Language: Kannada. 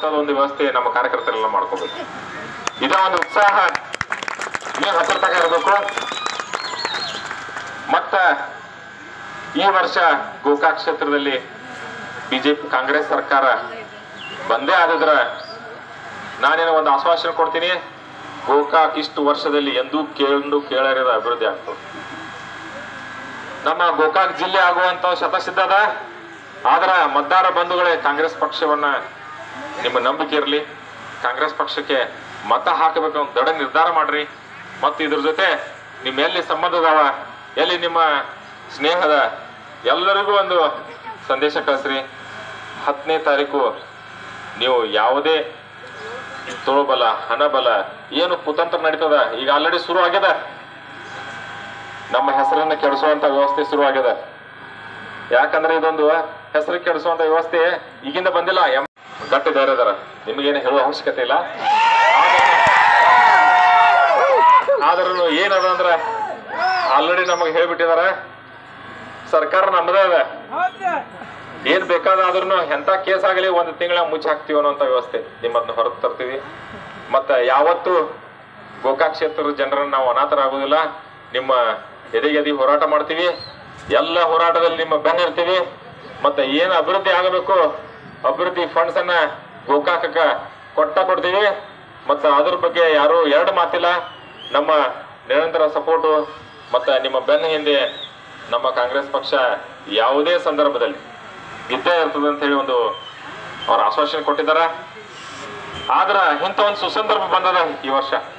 ಮಾಡುವಂತದ್ದು ಒಂದು ವ್ಯವಸ್ಥೆ ನಮ್ಮ ಕಾರ್ಯಕರ್ತರೆಲ್ಲ ಮಾಡ್ಕೋಬೇಕು ಇದೇ ಒಂದು ಉತ್ಸಾಹ ನೀವು ಹತ್ತಿರ ತಕ ಇರಬೇಕು ಮತ್ತ ಈ ವರ್ಷ ಗೋಕಾಕ್ ಕ್ಷೇತ್ರದಲ್ಲಿ ಬಿಜೆಪಿ ಕಾಂಗ್ರೆಸ್ ಸರ್ಕಾರ ಬಂದೇ ಆದಿದ್ರ ನಾನೇನು ಒಂದು ಆಶ್ವಾಸನೆ ಕೊಡ್ತೀನಿ ಗೋಕಾಕ್ ಇಷ್ಟು ವರ್ಷದಲ್ಲಿ ಎಂದೂ ಕೇಳು ಕೇಳರಿದ ಅಭಿವೃದ್ಧಿ ಆಗ್ತದೆ ನಮ್ಮ ಗೋಕಾಕ್ ಜಿಲ್ಲೆ ಆಗುವಂತ ಶತಸಿದ್ಧದ ಆದ್ರ ಮತದಾರ ಬಂಧುಗಳೇ ಕಾಂಗ್ರೆಸ್ ಪಕ್ಷವನ್ನ ನಿಮ್ಮ ನಂಬಿಕೆ ಇರಲಿ ಕಾಂಗ್ರೆಸ್ ಪಕ್ಷಕ್ಕೆ ಮತ ಹಾಕಬೇಕು ಅಂತ ದೃಢ ನಿರ್ಧಾರ ಮಾಡ್ರಿ ಮತ್ತು ಇದ್ರ ಜೊತೆ ನಿಮ್ಮ ಎಲ್ಲಿ ಸಂಬಂಧದವ ಎಲ್ಲಿ ನಿಮ್ಮ ಸ್ನೇಹದ ಎಲ್ಲರಿಗೂ ಒಂದು ಸಂದೇಶ ಕಳಿಸ್ರಿ ಹತ್ತನೇ ತಾರೀಕು ನೀವು ಯಾವುದೇ ತೋಳ್ಬಲ ಹಣಬಲ ಏನು ಕುತಂತ್ರ ನಡೀತದ ಈಗ ಆಲ್ರೆಡಿ ಶುರು ಆಗ್ಯದ ನಮ್ಮ ಹೆಸರನ್ನ ಕೆಡಿಸುವಂತ ವ್ಯವಸ್ಥೆ ಶುರು ಆಗ್ಯದ ಯಾಕಂದ್ರೆ ಇದೊಂದು ಹೆಸರು ಕೆಡಿಸುವಂತ ವ್ಯವಸ್ಥೆ ಈಗಿಂದ ಬಂದಿಲ್ಲ ಎಂ ಗಟ್ಟಿ ಧೈರ್ಯದರ ನಿಮಗೇನು ಹೇಳುವ ಅವಶ್ಯಕತೆ ಇಲ್ಲ ಆದ್ರೂ ಏನದ ಅಂದ್ರ ಆಲ್ರೆಡಿ ನಮಗೆ ಹೇಳ್ಬಿಟ್ಟಿದಾರ ಸರ್ಕಾರ ನಮ್ಮದೇ ಅದ ಏನ್ ಬೇಕಾದ್ರೂ ಎಂತ ಕೇಸ್ ಆಗಲಿ ಒಂದು ತಿಂಗಳ ಮುಚ್ಚಿ ಹಾಕ್ತೀವಿ ಅನ್ನೋಂಥ ವ್ಯವಸ್ಥೆ ನಿಮ್ಮದನ್ನ ಹೊರಗೆ ತರ್ತೀವಿ ಮತ್ತ ಯಾವತ್ತು ಗೋಕಾಕ್ ಕ್ಷೇತ್ರದ ಜನರನ್ನ ನಾವು ಅನಾಥರಾಗುದಿಲ್ಲ ನಿಮ್ಮ ಎದೆಗೆ ಎದೆ ಹೋರಾಟ ಮಾಡ್ತೀವಿ ಎಲ್ಲ ಹೋರಾಟದಲ್ಲಿ ನಿಮ್ಮ ಬೆನ್ನಿರ್ತೀವಿ ಮತ್ತೆ ಏನು ಅಭಿವೃದ್ಧಿ ಆಗಬೇಕು ಅಭಿವೃದ್ಧಿ ಫಂಡ್ಸ್ ಅನ್ನ ಗೋಕಾಕಕ್ಕ ಕೊಟ್ಟ ಕೊಡ್ತೀವಿ ಮತ್ತೆ ಅದ್ರ ಬಗ್ಗೆ ಯಾರು ಎರಡು ಮಾತಿಲ್ಲ ನಮ್ಮ ನಿರಂತರ ಸಪೋರ್ಟು ಮತ್ತೆ ನಿಮ್ಮ ಬೆನ್ನ ಹಿಂದೆ ನಮ್ಮ ಕಾಂಗ್ರೆಸ್ ಪಕ್ಷ ಯಾವುದೇ ಸಂದರ್ಭದಲ್ಲಿ ಇದ್ದೇ ಇರ್ತದೆ ಅಂತ ಹೇಳಿ ಒಂದು ಅವ್ರ ಆಶ್ವಾಸನೆ ಕೊಟ್ಟಿದ್ದಾರೆ ಆದ್ರ ಇಂಥ ಒಂದು ಸುಸಂದರ್ಭ ಬಂದದ ಈ ವರ್ಷ